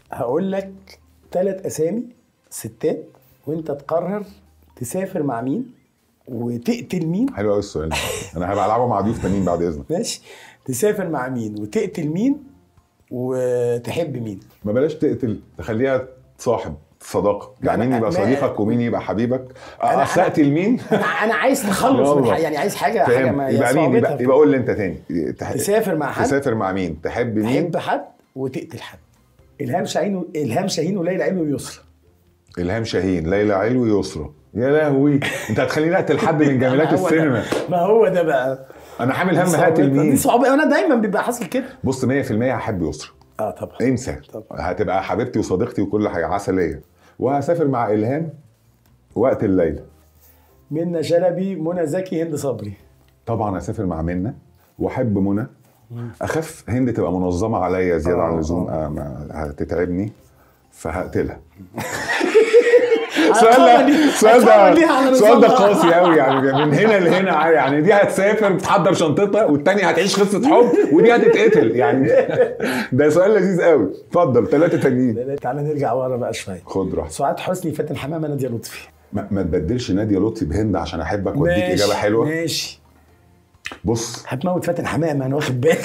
هقول لك ثلاث اسامي ستات وانت تقرر تسافر مع مين وتقتل مين حلو قوي السؤال ده. انا هبقى العبه مع ضيوف تانيين بعد اذنك ماشي تسافر مع مين وتقتل مين وتحب مين ما بلاش تقتل تخليها تصاحب صداقه يعني مين يبقى ما- صديقك ومين يبقى حبيبك أنا- اصل أنا- اقتل مين انا انا عايز تخلص من يلا. حاجة يعني عايز حاجه حاجه فاهم ما يبقى مين صعوبتها يبقى, في- يبقى قول لي انت تاني تح... تسافر مع حد تسافر مع مين تحب مين تحب حد وتقتل حد الهام شاهين و... الهام شاهين وليلى علوي ويسرا الهام شاهين ليلى علوي يسرا يا لهوي انت هتخليني اقتل حد من جميلات هو ده- السينما ما هو ده بقى انا حامل هم صعوبتها. هقتل دي مين صعوبه انا دايما بيبقى حاصل كده بص 100% هحب يسرا اه طبعا انسى طب. هتبقى حبيبتي وصديقتي وكل حاجه عسليه وهسافر مع الهام وقت الليل منى شلبي منى زكي هند صبري طبعا هسافر مع منى واحب منى اخاف هند تبقى منظمه عليا زياده آه، عن اللزوم آه. آه، ما- هتتعبني فهقتلها هتخبر السؤال ليه- ده السؤال هتخبر ليه على ده السؤال ده نظامها. قاسي قوي يعني من هنا لهنا عادي. يعني دي هتسافر بتحضر شنطتها والتانية هتعيش قصه حب ودي هتتقتل يعني ده سؤال لذيذ قوي اتفضل ثلاثه تانيين لا، لا، تعالى نرجع ورا بقى شويه خد راحتك سعاد حسني فاتن حمامه ناديه لطفي ما, ما تبدلش ناديه لطفي بهند عشان احبك واديك ماشي، اجابه حلوه ماشي بص هتموت فاتن حمامه انا واخد بالي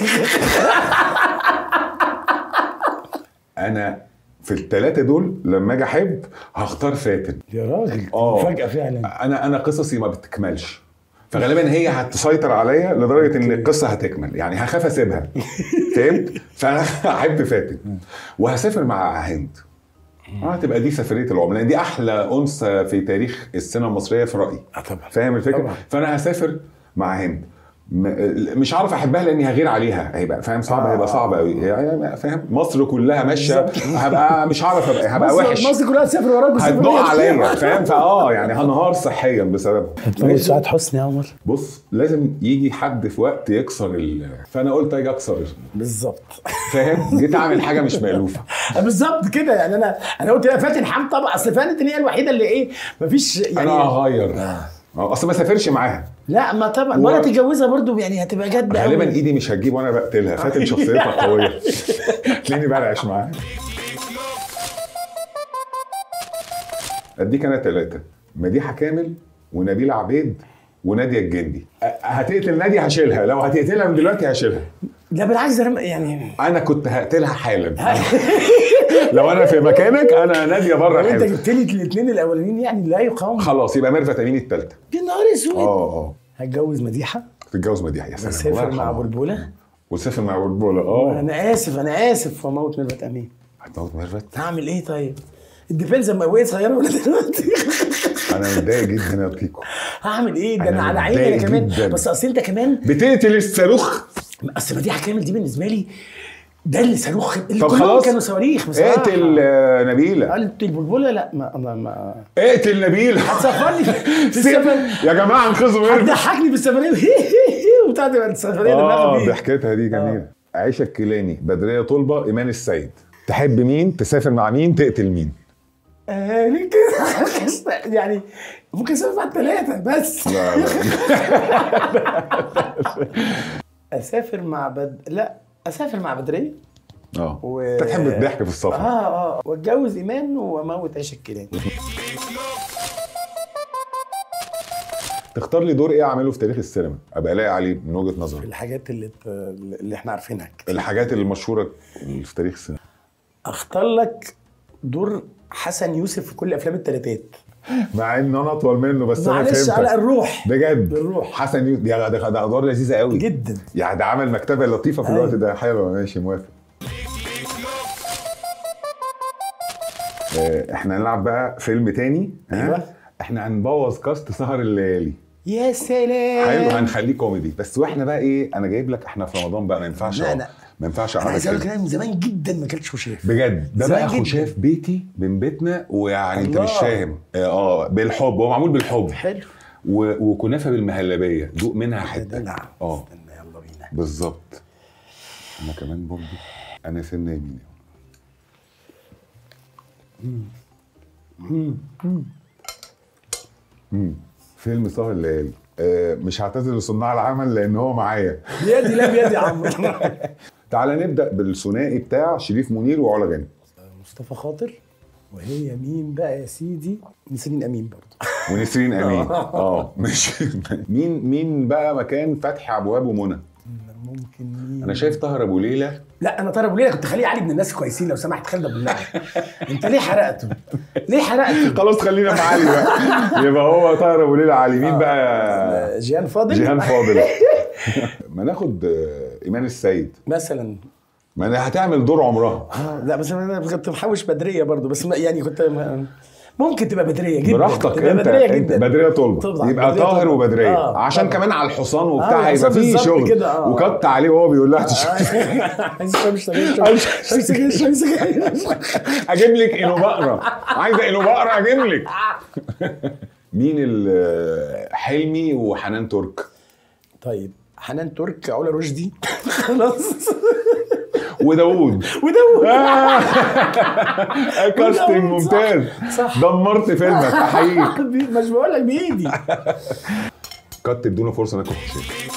انا في الثلاثه دول لما اجي احب هختار فاتن يا راجل آه. مفاجاه فعلا انا انا قصصي ما بتكملش فغالبا هي هتسيطر عليا لدرجه ان القصه هتكمل يعني هخاف اسيبها فهمت فانا هحب فاتن وهسافر مع هند اه هتبقى دي سفريه العمر لان دي احلى انثى في تاريخ السينما المصريه في رايي اه طبعا فاهم الفكره طبعا. فانا هسافر مع هند م- مش هعرف احبها لاني هغير عليها هيبقى فاهم صعب آه. هيبقى صعب قوي يعني فاهم مصر كلها ماشيه هبقى مش هعرف ابقى هبقى مصر- وحش مصر كلها تسافر وراك هتدق عليا فاهم فاه يعني هنهار صحيا بسببها هتموت سعاد حسني يا عمر بص لازم يجي حد في وقت يكسر ال... فانا قلت اجي اكسر بالظبط فاهم جيت اعمل حاجه مش مالوفه بالظبط كده يعني انا انا قلت لا فاتن حمام طبعا اصل فاتن هي الوحيده اللي ايه مفيش يعني انا هغير آه، اصل ما سافرش معاها لا ما طبعا و- ولا تتجوزها برضو يعني هتبقى جد غالبا قوي. ايدي مش هتجيب وانا بقتلها فاتن شخصيتها قويه تلاقيني برعش معاها اديك انا ثلاثه مديحه كامل ونبيل عبيد وناديه الجندي أ- هتقتل ناديه هشيلها لو هتقتلها من دلوقتي هشيلها لا بالعكس ده أنا يعني انا كنت هقتلها حالا لو انا في مكانك انا ناديه بره لو انت الحلم جبت لي الاثنين الاولانيين يعني لا يقاوم خلاص يبقى ميرفت امين الثالثه يا نهار اسود اه اه هتجوز مديحه تتجوز مديحه يا سلام وسافر الله مع يرحمها. بلبله وتسافر مع بلبله اه انا اسف انا اسف واموت ميرفت امين هتموت ميرفت هعمل ايه طيب؟ الديفنس لما وهي صغيره ولا دلوقتي؟ انا متضايق جدا يا تيكو هعمل ايه؟ ده أنا انا على عيني متضايق انا كمان جداً. بس اصل انت كمان بتقتل الصاروخ اصل مديحه كامل دي بالنسبه لي ده اللي صاروخ اللي طب كلهم خلاص. كانوا صواريخ بصراحه اقتل آه، نبيله قلت البلبله لا ما ما, ما اقتل نبيله هتسافرني في السفر يا جماعه انقذوا ميرفت هتضحكني بالسفريه وبتاعت السفريه اه دماغي ضحكتها دي جميله عائشه الكيلاني بدريه طلبه ايمان السيد تحب مين تسافر مع مين تقتل مين آه ليه كده يعني ممكن اسافر مع الثلاثه بس لا لا اسافر مع بد لا اسافر مع بدريه اه و- انت تحب الضحك في السفر اه اه واتجوز ايمان واموت عيش الكيلاني تختار لي دور ايه اعمله في تاريخ السينما ابقى لاقي عليه من وجهه نظرك الحاجات اللي اللي احنا عارفينها كتير. الحاجات المشهوره اللي في تاريخ السينما اختار لك دور حسن يوسف في كل افلام الثلاثات مع ان انا اطول منه بس انا معلش على فهمتك الروح بجد الروح. حسن يوسف ده ده ده ادوار لذيذه قوي جدا يعني ده عمل مكتبه لطيفه في أيوة. الوقت ده حلوه ماشي موافق آه، احنا هنلعب بقى فيلم تاني ها؟ أيوة. احنا هنبوظ كاست سهر الليالي يا سلام حلو هنخليه كوميدي بس واحنا بقى ايه انا جايب لك احنا في رمضان بقى ما ينفعش لا، أقعد. لا. ما ينفعش انا اقعد عايز اقول لك كده. أنا من زمان جدا ما اكلتش خشاف بجد ده زمان بقى جدا. خشاف بيتي من بيتنا ويعني انت الله. مش فاهم اه آه، بالحب هو معمول بالحب حلو و... وكنافه بالمهلبيه دوق منها ده حته نعم اه استنى يلا بينا بالظبط انا كمان برضه انا سن يمين مم. فيلم سهر الليالي آه مش هعتذر لصناع العمل لان هو معايا بيدي لا بيدي يا عم تعالى نبدا بالثنائي بتاع شريف منير وعلا غانم مصطفى خاطر وهي مين بقى يا سيدي نسرين امين برضه ونسرين امين اه ماشي مين مين بقى مكان فتحي ابواب ومنى ممكن مين انا شايف طاهر ابو ليلى لا انا طارق ابو ليلى كنت خليه علي من الناس كويسين لو سمحت خالد ابو اللعب انت ليه حرقته؟ ليه حرقته؟ خلاص خلينا مع علي بقى يبقى هو طاهر ابو ليلى علي مين بقى جيهان فاضل جيهان فاضل ما ناخد آه، ايمان السيد مثلا ما انا هتعمل دور عمرها آه لا بس انا كنت محوش بدريه برضو بس ما- يعني كنت ما- ممكن تبقى بدريه جدا براحتك تبقى انت بدريه انت جدا بدريه طلبه طبعاً، يبقى بدرية طاهر طلبة. وبدريه آه، عشان طبعاً. كمان على الحصان آه، وبتاع الحصان هيبقى فيه بالظبط شغل كده، آه. وكت عليه وهو بيقول لها عايز امشي امشي امشي امشي اجيب لك انو بقره عايزه انو بقره اجيب لك مين ال- حلمي وحنان ترك طيب حنان ترك علا رشدي خلاص وداوود وداود آه. كاستنج وداوود، صح. ممتاز صح. دمرت فيلمك احييك مش بقول لك بايدي كت ادونا فرصه ناكل حشيش